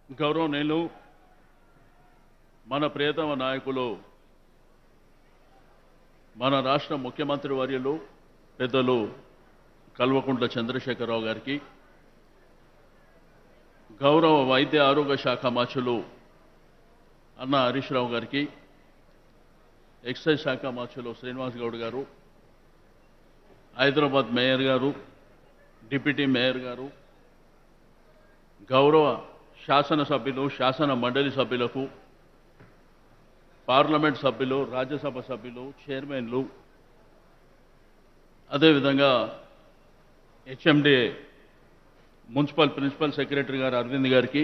గౌరవనీయులు మన ప్రియతమ నాయకులు మన రాష్ట్ర ముఖ్యమంత్రి వర్యులు పెద్దలు కల్వకుంట్ల చంద్రశేఖరరావు గారికి గౌరవ వైద్య ఆరోగ్య శాఖ మాచులు అన్న హరీష్ రావు గారికి ఎక్సైజ్ శాఖ మాచులు శ్రీనివాస్ గౌడ్ గారు హైదరాబాద్ మేయర్ గారు డిప్యూటీ మేయర్ గారు గౌరవ శాసనసభ్యులు శాసన మండలి సభ్యులకు పార్లమెంట్ సభ్యులు రాజ్యసభ సభ్యులు చైర్మన్లు అదేవిధంగా హెచ్ఎండి మున్సిపల్ ప్రిన్సిపల్ సెక్రటరీ గారు అరవింద్ గారికి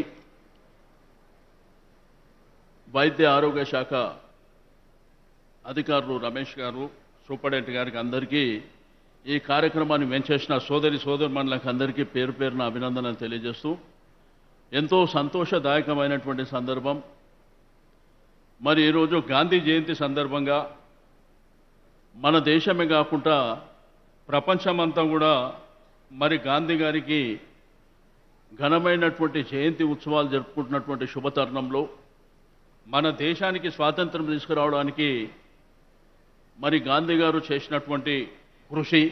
వైద్య ఆరోగ్య శాఖ అధికారులు రమేష్ గారు సూపరింటెండెంట్ గారికి అందరికీ ఈ కార్యక్రమాన్ని వెంచేసిన సోదరి సోదరుమణులకు అందరికీ పేరు పేరున అభినందనలు తెలియజేస్తూ ఎంతో సంతోషదాయకమైనటువంటి సందర్భం మరి ఈరోజు గాంధీ జయంతి సందర్భంగా మన దేశమే కాకుండా ప్రపంచమంతా కూడా మరి గాంధీ గారికి ఘనమైనటువంటి జయంతి ఉత్సవాలు జరుపుకుంటున్నటువంటి శుభతరుణంలో మన దేశానికి స్వాతంత్రం తీసుకురావడానికి మరి గాంధీ గారు చేసినటువంటి కృషి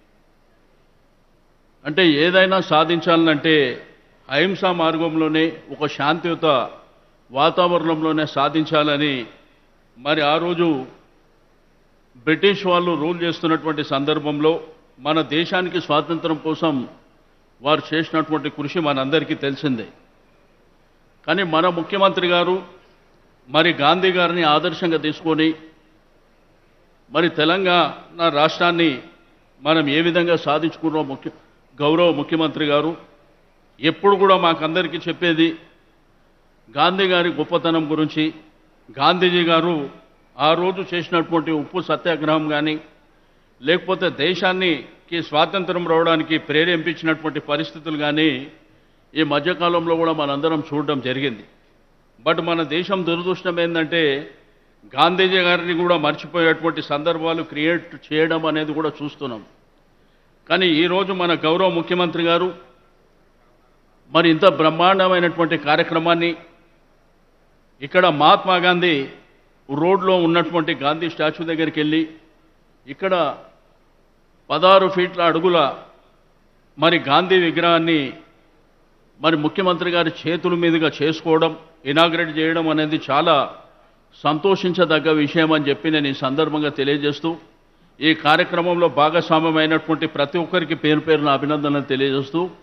అంటే ఏదైనా సాధించాలంటే అహింసా మార్గంలోనే ఒక శాంతియుత వాతావరణంలోనే సాధించాలని మరి ఆ రోజు బ్రిటిష్ వాళ్ళు రూల్ చేస్తున్నటువంటి సందర్భంలో మన దేశానికి స్వాతంత్రం కోసం వారు చేసినటువంటి కృషి మనందరికీ తెలిసిందే కానీ మన ముఖ్యమంత్రి గారు మరి గాంధీ గారిని ఆదర్శంగా తీసుకొని మరి తెలంగాణ రాష్ట్రాన్ని మనం ఏ విధంగా సాధించుకున్నాం ముఖ్య గౌరవ ముఖ్యమంత్రి గారు ఎప్పుడు కూడా మాకందరికీ చెప్పేది గాంధీ గారి గొప్పతనం గురించి గాంధీజీ గారు ఆ రోజు చేసినటువంటి ఉప్పు సత్యాగ్రహం కానీ లేకపోతే దేశానికి స్వాతంత్రం రావడానికి ప్రేరేపించినటువంటి పరిస్థితులు కానీ ఈ మధ్యకాలంలో కూడా మనందరం చూడడం జరిగింది బట్ మన దేశం దురదృష్టం ఏంటంటే గాంధీజీ గారిని కూడా మర్చిపోయేటువంటి సందర్భాలు క్రియేట్ చేయడం అనేది కూడా చూస్తున్నాం కానీ ఈరోజు మన గౌరవ ముఖ్యమంత్రి గారు మరి ఇంత బ్రహ్మాండమైనటువంటి కార్యక్రమాన్ని ఇక్కడ మహాత్మా గాంధీ రోడ్లో ఉన్నటువంటి గాంధీ స్టాచ్యూ దగ్గరికి వెళ్ళి ఇక్కడ పదహారు ఫీట్ల అడుగుల మరి గాంధీ విగ్రహాన్ని మరి ముఖ్యమంత్రి గారి చేతుల మీదుగా చేసుకోవడం ఇనాగ్రేట్ చేయడం అనేది చాలా సంతోషించదగ్గ విషయం అని చెప్పి నేను ఈ సందర్భంగా తెలియజేస్తూ ఈ కార్యక్రమంలో భాగస్వామ్యమైనటువంటి ప్రతి ఒక్కరికి పేరు పేరున అభినందనలు తెలియజేస్తూ